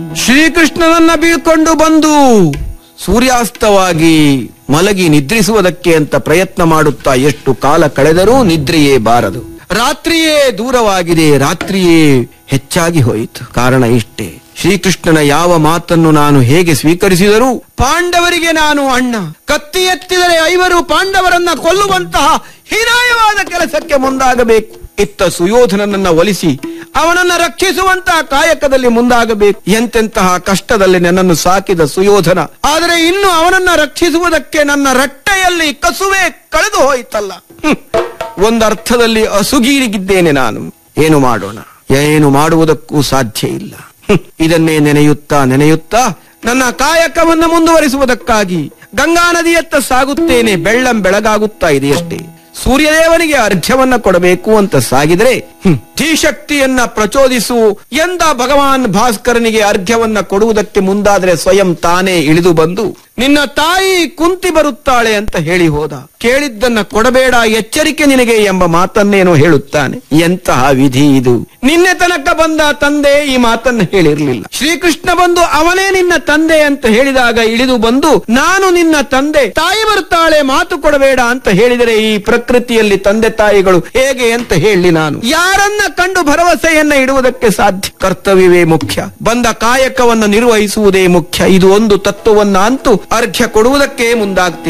ಶ್ರೀಕೃಷ್ಣನನ್ನ ಬೀಳ್ಕೊಂಡು ಬಂದು ಸೂರ್ಯಾಸ್ತವಾಗಿ ಮಲಗಿ ನಿದ್ರಿಸುವುದಕ್ಕೆ ಅಂತ ಪ್ರಯತ್ನ ಮಾಡುತ್ತಾ ಎಷ್ಟು ಕಾಲ ಕಳೆದರೂ ನಿದ್ರೆಯೇ ಬಾರದು ರಾತ್ರಿಯೇ ದೂರವಾಗಿದೆ ರಾತ್ರಿಯೇ ಹೆಚ್ಚಾಗಿ ಹೋಯಿತು ಕಾರಣ ಇಷ್ಟೇ ಶ್ರೀಕೃಷ್ಣನ ಯಾವ ಮಾತನ್ನು ನಾನು ಹೇಗೆ ಸ್ವೀಕರಿಸಿದರೂ ಪಾಂಡವರಿಗೆ ನಾನು ಅಣ್ಣ ಕತ್ತಿ ಎತ್ತಿದರೆ ಐವರು ಪಾಂಡವರನ್ನ ಕೊಲ್ಲುವಂತಹ ಹೀನಾಯವಾದ ಕೆಲಸಕ್ಕೆ ಮುಂದಾಗಬೇಕು ಇತ್ತ ಸುಯೋಧನನನ್ನ ಒಲಿಸಿ ಅವನನ್ನ ರಕ್ಷಿಸುವಂತಹ ಕಾಯಕದಲ್ಲಿ ಮುಂದಾಗಬೇಕು ಎಂತೆಂತಹ ಕಷ್ಟದಲ್ಲಿ ನನ್ನನ್ನು ಸಾಕಿದ ಸುಯೋಧನ ಆದರೆ ಇನ್ನು ಅವನನ್ನ ರಕ್ಷಿಸುವುದಕ್ಕೆ ನನ್ನ ರಟ್ಟೆಯಲ್ಲಿ ಕಸುವೆ ಕಳೆದು ಹೋಯಿತಲ್ಲ ಹ್ಮ್. ಒಂದರ್ಥದಲ್ಲಿ ಅಸುಗೀರಿಗಿದ್ದೇನೆ ನಾನು ಏನು ಮಾಡೋಣ ಏನು ಮಾಡುವುದಕ್ಕೂ ಸಾಧ್ಯ ಇಲ್ಲ ಹ್ಮ್. ಇದನ್ನೇ ನೆನೆಯುತ್ತಾ ನೆನೆಯುತ್ತಾ ನನ್ನ ಕಾಯಕವನ್ನು ಮುಂದುವರಿಸುವುದಕ್ಕಾಗಿ ಗಂಗಾ ನದಿಯತ್ತ ಸಾಗುತ್ತೇನೆ ಬೆಳ್ಳಂ ಬೆಳಗಾಗುತ್ತಾ ಇದೆಯಷ್ಟೇ ಸೂರ್ಯದೇವನಿಗೆ ಅರ್ಘ್ಯವನ್ನ ಕೊಡಬೇಕು ಅಂತ ಸಾಗಿದ್ರೆ ಹ್ಮ್, ಧೀಶಕ್ತಿಯನ್ನ ಪ್ರಚೋದಿಸು ಎಂದ ಭಗವಾನ್ ಭಾಸ್ಕರನಿಗೆ ಅರ್ಘ್ಯವನ್ನ ಕೊಡುವುದಕ್ಕೆ ಮುಂದಾದ್ರೆ ಸ್ವಯಂ ತಾನೇ ಇಳಿದು ಬಂದು ನಿನ್ನ ತಾಯಿ ಕುಂತಿ ಬರುತ್ತಾಳೆ ಅಂತ ಹೇಳಿ ಹೋದ ಕೇಳಿದ್ದನ್ನ ಕೊಡಬೇಡ ಎಚ್ಚರಿಕೆ ನಿನಗೆ ಎಂಬ ಮಾತನ್ನೇನೋ ಹೇಳುತ್ತಾನೆ ಎಂತಹ ವಿಧಿ ಇದು ನಿನ್ನೆ ತನಕ ಬಂದ ತಂದೆ ಈ ಮಾತನ್ನ ಹೇಳಿರ್ಲಿಲ್ಲ ಶ್ರೀಕೃಷ್ಣ ಬಂದು ಅವನೇ ನಿನ್ನ ತಂದೆ ಅಂತ ಹೇಳಿದಾಗ ಇಳಿದು ಬಂದು ನಾನು ನಿನ್ನ ತಂದೆ ತಾಯಿ ಬರ್ತಾಳೆ ಮಾತು ಕೊಡಬೇಡ ಅಂತ ಹೇಳಿದರೆ ಈ ಪ್ರಕೃತಿಯಲ್ಲಿ ತಂದೆ ತಾಯಿಗಳು ಹೇಗೆ ಅಂತ ಹೇಳಿ ನಾನು ಯಾರನ್ನ ಕಂಡು ಭರವಸೆಯನ್ನ ಇಡುವುದಕ್ಕೆ ಸಾಧ್ಯ ಕರ್ತವ್ಯವೇ ಮುಖ್ಯ ಬಂದ ಕಾಯಕವನ್ನು ನಿರ್ವಹಿಸುವುದೇ ಮುಖ್ಯ ಇದು ಒಂದು ತತ್ವವನ್ನ ಅಂತೂ ಅರ್ಘ್ಯ ಕೊಡುವುದಕ್ಕೆ ಮುಂದಾಗ್ತೀನಿ